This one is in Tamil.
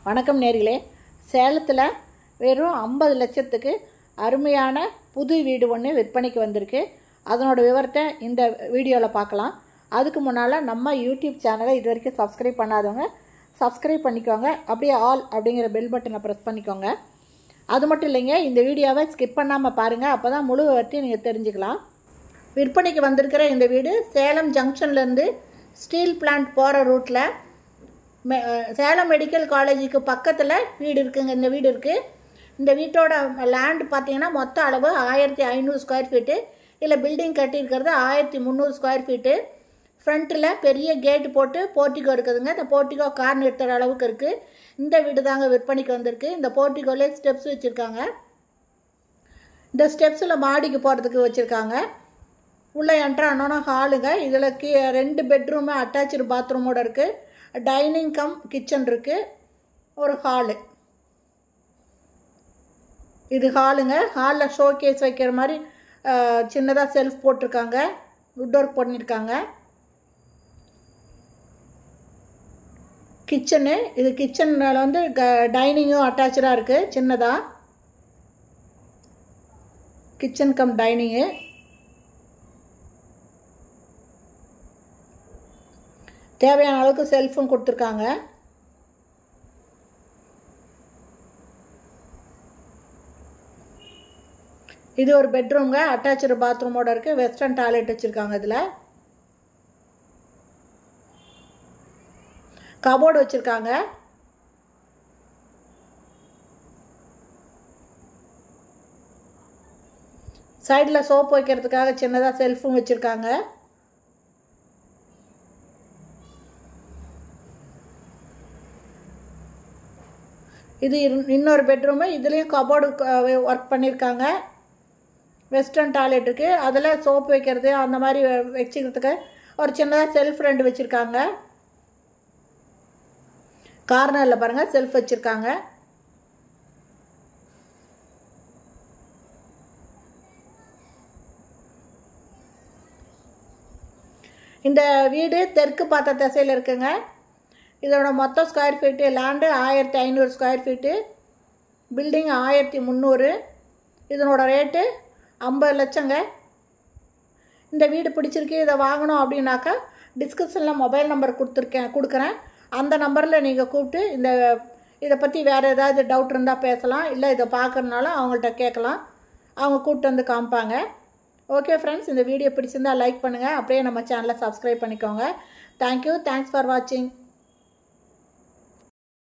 வணக்கம் நேர்களே சேலத்தில் வெறும் ஐம்பது லட்சத்துக்கு அருமையான புது வீடு ஒன்று விற்பனைக்கு வந்திருக்கு அதனோட விவரத்தை இந்த வீடியோவில் பார்க்கலாம் அதுக்கு முன்னால் நம்ம யூடியூப் சேனலை இது வரைக்கும் சப்ஸ்கிரைப் பண்ணாதவங்க சப்ஸ்கிரைப் பண்ணிக்கோங்க அப்படியே ஆல் அப்படிங்கிற பெல் பட்டனை ப்ரெஸ் பண்ணிக்கோங்க அது மட்டும் இல்லைங்க இந்த வீடியோவை ஸ்கிப் பண்ணாமல் பாருங்கள் அப்போ தான் முழு விவரத்தையும் நீங்கள் தெரிஞ்சுக்கலாம் விற்பனைக்கு வந்திருக்கிற இந்த வீடு சேலம் ஜங்ஷன்லேருந்து ஸ்டீல் பிளான்ட் போகிற ரூட்டில் மெ- சேலம் மெடிக்கல் காலேஜுக்கு பக்கத்தில் வீடு இருக்குங்க இந்த வீடு இருக்குது இந்த வீட்டோட லேண்ட் பார்த்தீங்கன்னா மொத்த அளவு ஆயிரத்தி ஐநூறு ஸ்கொயர் ஃபீட்டு இல்லை பில்டிங் கட்டியிருக்கிறது ஆயிரத்தி முந்நூறு ஸ்கொயர் ஃபீட்டு ஃப்ரண்ட்டில் பெரிய கேட் போட்டு போர்ட்டிகோ இருக்குதுங்க இந்த போர்ட்டிகோ கார் நிறுத்துற அளவுக்கு இருக்குது இந்த வீடு தாங்க விற்பனைக்கு வந்திருக்கு இந்த போர்ட்டிகோலே ஸ்டெப்ஸ் வச்சுருக்காங்க இந்த ஸ்டெப்ஸில் மாடிக்கு போகிறதுக்கு வச்சுருக்காங்க உள்ளே என்ட்ரு ஆனோன்னா ஹாலுங்க இதில் கீ ரெண்டு பெட்ரூமு அட்டாச்சு பாத்ரூமோட இருக்குது டைனிங் கம் கிச்சன் இருக்குது ஒரு ஹாலு இது ஹாலுங்க ஹாலில் ஷோ கேஸ் வைக்கிற மாதிரி சின்னதாக செல்ஃப் போட்டிருக்காங்க வுட் ஒர்க் பண்ணியிருக்காங்க கிச்சனு இது கிச்சனில் வந்து க டைனிங்கும் அட்டாச்சாக இருக்குது சின்னதாக கிச்சன் கம் டைனிங்கு தேவையான அளவுக்கு செல்ஃபும் கொடுத்துருக்காங்க இது ஒரு பெட்ரூம்ங்க அட்டாச்சு பாத்ரூமோட இருக்குது வெஸ்டர்ன் டாய்லெட் வச்சுருக்காங்க இதில் கபோர்டு வச்சுருக்காங்க சைடில் சோப் வைக்கிறதுக்காக சின்னதாக செல்ஃபும் வச்சுருக்காங்க இது இரு- இன்னொரு பெட்ரூமு இதுலேயும் கபோர்டு ஒர்க் பண்ணியிருக்காங்க வெஸ்டர்ன் டாய்லெட் இருக்குது அதில் சோப் வைக்கிறது அந்த மாதிரி வ- வச்சுக்கிறதுக்கு ஒரு சின்னதாக செல்ஃப் ரெண்டு வச்சுருக்காங்க கார்னரில் பாருங்கள் செல்ஃப் வச்சுருக்காங்க இந்த வீடு தெற்கு பார்த்த திசையில் இருக்குங்க இதோட மொத்த ஸ்கொயர் ஃபீட்டு லேண்டு ஆயிரத்தி ஐநூறு ஸ்கொயர் ஃபீட்டு பில்டிங் ஆயிரத்தி முந்நூறு இதனோட ரேட்டு ஐம்பது லட்சங்க இந்த வீடு பிடிச்சிருக்கு இதை வாங்கணும் அப்படின்னாக்கா டிஸ்கிரிப்ஷனில் மொபைல் நம்பர் கொடுத்துருக்கேன் கொடுக்குறேன் அந்த நம்பரில் நீங்கள் கூப்பிட்டு இந்த இதை பற்றி வேறு ஏதாவது டவுட் இருந்தால் பேசலாம் இல்லை இதை பார்க்கறனால அவங்கள்ட்ட கேட்கலாம் அவங்க கூப்பிட்டு வந்து காமிப்பாங்க ஓகே ஃப்ரெண்ட்ஸ் இந்த வீடியோ பிடிச்சிருந்தா லைக் பண்ணுங்கள் அப்படியே நம்ம சேனலை சப்ஸ்கிரைப் பண்ணிக்கோங்க தேங்க்யூ தேங்க்ஸ் ஃபார் வாட்சிங்